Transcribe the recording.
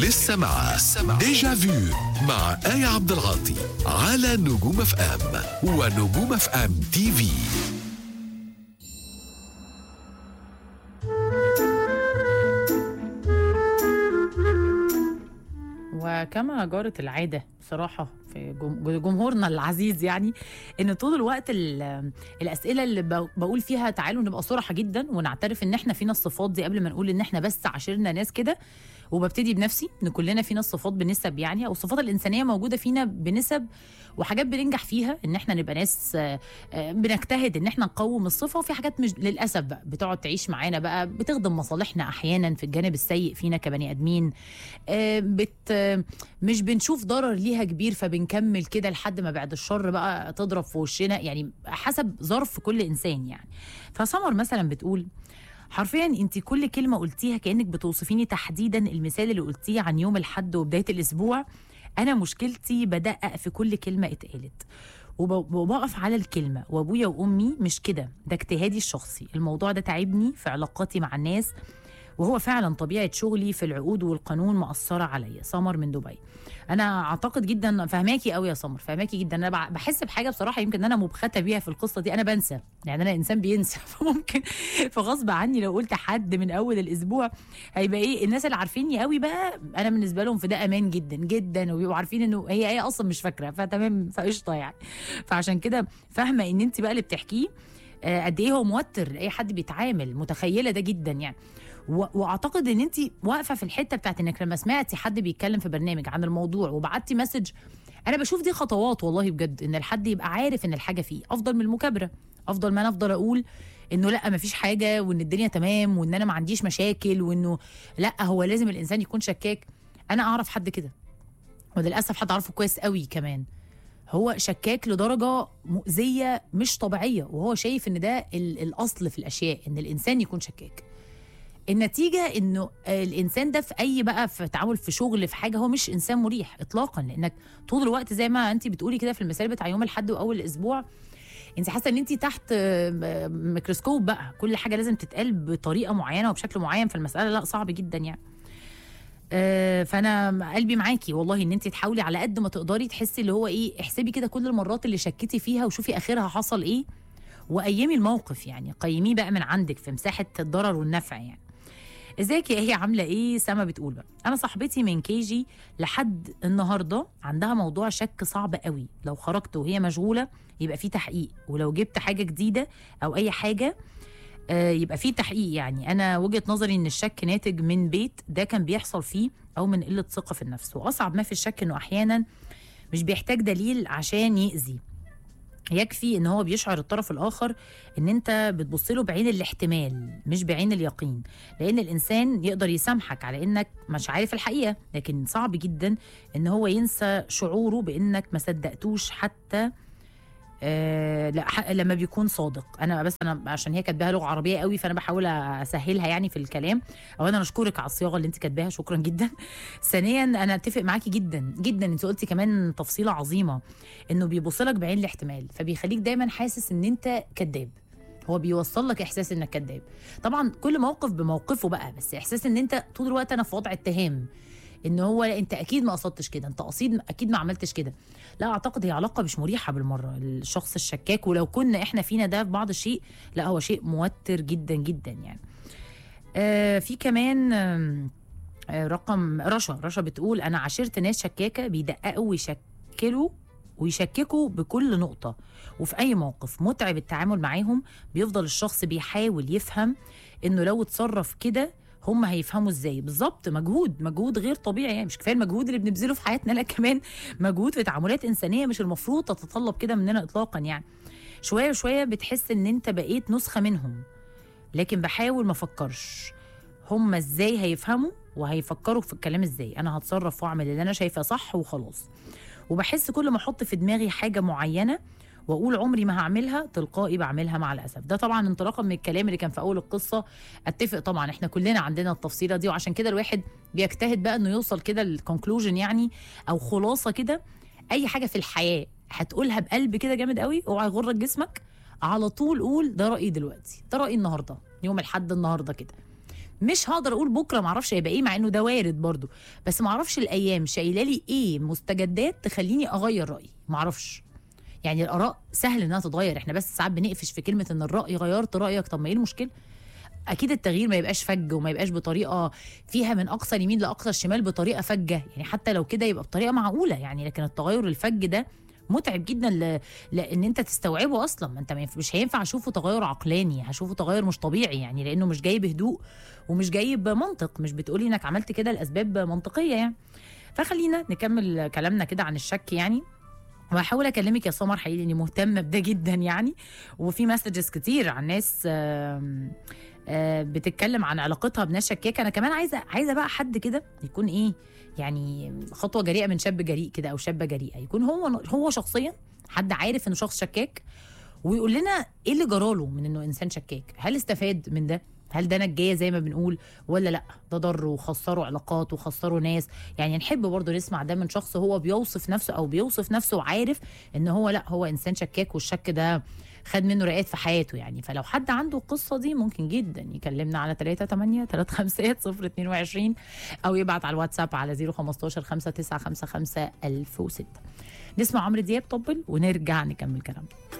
لسه مع ديجا فيو مع آية عبد العاطي على نجوم اف ام ونجوم اف ام تي في وكما جارت العادة بصراحة في جم- جمهورنا العزيز يعني ان طول الوقت ال- الاسئله اللي ب- بقول فيها تعالوا نبقى صراحه جدا ونعترف ان احنا فينا الصفات دي قبل ما نقول ان احنا بس عاشرنا ناس كده وببتدي بنفسي ان كلنا فينا الصفات بنسب يعني او الصفات الانسانيه موجوده فينا بنسب وحاجات بننجح فيها ان احنا نبقى ناس آه، آه، بنجتهد ان احنا نقوم الصفه وفي حاجات مش للاسف بقى بتقعد تعيش معانا بقى بتخدم مصالحنا احيانا في الجانب السيء فينا كبني ادمين آه، بت آه، مش بنشوف ضرر ليها كبير فبنكمل كده لحد ما بعد الشر بقى تضرب في وشنا يعني حسب ظرف كل انسان يعني فسمر مثلا بتقول حرفيا انت كل كلمه قلتيها كانك بتوصفيني تحديدا المثال اللي قلتيه عن يوم الحد وبدايه الاسبوع انا مشكلتي بدقق في كل كلمه اتقالت وب- وبقف على الكلمه وابويا وامي مش كده ده اجتهادي الشخصي الموضوع ده تعبني في علاقاتي مع الناس وهو فعلا طبيعه شغلي في العقود والقانون مأثره عليا سمر من دبي انا اعتقد جدا فهماكي قوي يا سمر فهماكي جدا انا بع- بحس بحاجه بصراحه يمكن انا مبخته بيها في القصه دي انا بنسى يعني انا انسان بينسى فممكن فغصب عني لو قلت حد من اول الاسبوع هيبقى ايه الناس اللي عارفيني قوي بقى انا بالنسبه لهم في ده امان جدا جدا وبيبقوا عارفين انه هي هي اصلا مش فاكره فتمام فقشطه يعني فعشان كده فاهمه ان انت بقى اللي بتحكيه آه، قد ايه هو موتر اي حد بيتعامل متخيله ده جدا يعني و- واعتقد ان انت واقفه في الحته بتاعت انك لما سمعتي حد بيتكلم في برنامج عن الموضوع وبعتي مسج انا بشوف دي خطوات والله بجد ان الحد يبقى عارف ان الحاجه فيه افضل من المكابره افضل ما انا افضل اقول انه لا مفيش حاجه وان الدنيا تمام وان انا ما عنديش مشاكل وانه لا هو لازم الانسان يكون شكاك انا اعرف حد كده وللاسف حد اعرفه كويس قوي كمان هو شكاك لدرجه مؤذيه مش طبيعيه وهو شايف ان ده ال- الاصل في الاشياء ان الانسان يكون شكاك النتيجه انه الانسان ده في اي بقى في تعامل في شغل في حاجه هو مش انسان مريح اطلاقا لانك طول الوقت زي ما انت بتقولي كده في المثال بتاع يوم الاحد واول الاسبوع انت حاسه ان انت تحت آه، ميكروسكوب بقى كل حاجه لازم تتقال بطريقه معينه وبشكل معين فالمساله لا صعب جدا يعني آه، فانا قلبي معاكي والله ان انت تحاولي على قد ما تقدري تحسي اللي هو ايه احسبي كده كل المرات اللي شكيتي فيها وشوفي اخرها حصل ايه وقيمي الموقف يعني قيميه بقى من عندك في مساحه الضرر والنفع يعني ازيك يا هي عامله ايه سما بتقول بقى انا صاحبتي من كي جي لحد النهارده عندها موضوع شك صعب قوي لو خرجت وهي مشغوله يبقى في تحقيق ولو جبت حاجه جديده او اي حاجه آه، يبقى في تحقيق يعني انا وجهه نظري ان الشك ناتج من بيت ده كان بيحصل فيه او من قله ثقه في النفس واصعب ما في الشك انه احيانا مش بيحتاج دليل عشان يأذي يكفي ان هو بيشعر الطرف الاخر ان انت بتبص له بعين الاحتمال مش بعين اليقين لان الانسان يقدر يسامحك على انك مش عارف الحقيقه لكن صعب جدا ان هو ينسى شعوره بانك ما صدقتوش حتى آه لا ح- لما بيكون صادق انا بس انا عشان هي كاتباها لغه عربيه قوي فانا بحاول اسهلها يعني في الكلام اولا اشكرك على الصياغه اللي انت كاتباها شكرا جدا ثانيا انا اتفق معاكي جدا جدا انت قلتي كمان تفصيله عظيمه انه بيبص لك بعين الاحتمال فبيخليك دايما حاسس ان انت كذاب هو بيوصل لك احساس انك كذاب طبعا كل موقف بموقفه بقى بس احساس ان انت طول الوقت انا في وضع اتهام ان هو لا انت اكيد ما قصدتش كده انت قصيد اكيد ما عملتش كده لا اعتقد هي علاقه مش مريحه بالمره الشخص الشكاك ولو كنا احنا فينا ده في بعض الشيء لا هو شيء موتر جدا جدا يعني آه في كمان آم، آه رقم رشا رشا بتقول انا عاشرت ناس شكاكه بيدققوا ويشكلوا ويشككوا بكل نقطة وفي أي موقف متعب التعامل معاهم بيفضل الشخص بيحاول يفهم إنه لو اتصرف كده هم هيفهموا ازاي بالظبط مجهود مجهود غير طبيعي يعني مش كفايه المجهود اللي بنبذله في حياتنا لا كمان مجهود في تعاملات انسانيه مش المفروض تتطلب كده مننا اطلاقا يعني شويه شويه بتحس ان انت بقيت نسخه منهم لكن بحاول ما افكرش هم ازاي هيفهموا وهيفكروا في الكلام ازاي انا هتصرف واعمل اللي انا شايفاه صح وخلاص وبحس كل ما احط في دماغي حاجه معينه واقول عمري ما هعملها تلقائي بعملها مع الاسف ده طبعا انطلاقا من الكلام اللي كان في اول القصه اتفق طبعا احنا كلنا عندنا التفصيله دي وعشان كده الواحد بيجتهد بقى انه يوصل كده للكونكلوجن يعني او خلاصه كده اي حاجه في الحياه هتقولها بقلب كده جامد قوي اوعى يغرك جسمك على طول قول ده رايي دلوقتي ده رايي النهارده يوم الحد النهارده كده مش هقدر اقول بكره معرفش هيبقى ايه مع انه ده وارد برضو بس معرفش الايام شايله لي ايه مستجدات تخليني اغير رايي معرفش يعني الاراء سهل انها تتغير احنا بس ساعات بنقفش في كلمه ان الراي غيرت رايك طب ما ايه المشكله اكيد التغيير ما يبقاش فج وما يبقاش بطريقه فيها من اقصى اليمين لاقصى الشمال بطريقه فجه يعني حتى لو كده يبقى بطريقه معقوله يعني لكن التغير الفج ده متعب جدا ل... لان انت تستوعبه اصلا ما انت ما ينف- مش هينفع اشوفه تغير عقلاني هشوفه تغير مش طبيعي يعني لانه مش جاي بهدوء ومش جاي بمنطق مش بتقولي انك عملت كده لاسباب منطقيه يعني فخلينا نكمل كلامنا كده عن الشك يعني وهحاول اكلمك يا سمر حقيقي اني مهتمه بده جدا يعني وفي مسجز كتير عن ناس آم، آه، بتتكلم عن علاقتها بناس شكاكه انا كمان عايزه عايزه بقى حد كده يكون ايه يعني خطوه جريئه من شاب جريء كده او شابه جريئه يكون هو هو شخصيا حد عارف انه شخص شكاك ويقول لنا ايه اللي جراله من انه انسان شكاك هل استفاد من ده هل ده نجايه زي ما بنقول ولا لا ده ضر وخسره علاقات وخسره ناس يعني نحب برضه نسمع ده من شخص هو بيوصف نفسه او بيوصف نفسه وعارف ان هو لا هو انسان شكاك والشك ده خد منه رقات في حياته يعني فلو حد عنده القصه دي ممكن جدا يكلمنا على 3 8 3 5 0 22 او يبعت على الواتساب على 015 5955 1006 نسمع عمرو دياب طبل ونرجع نكمل كلامنا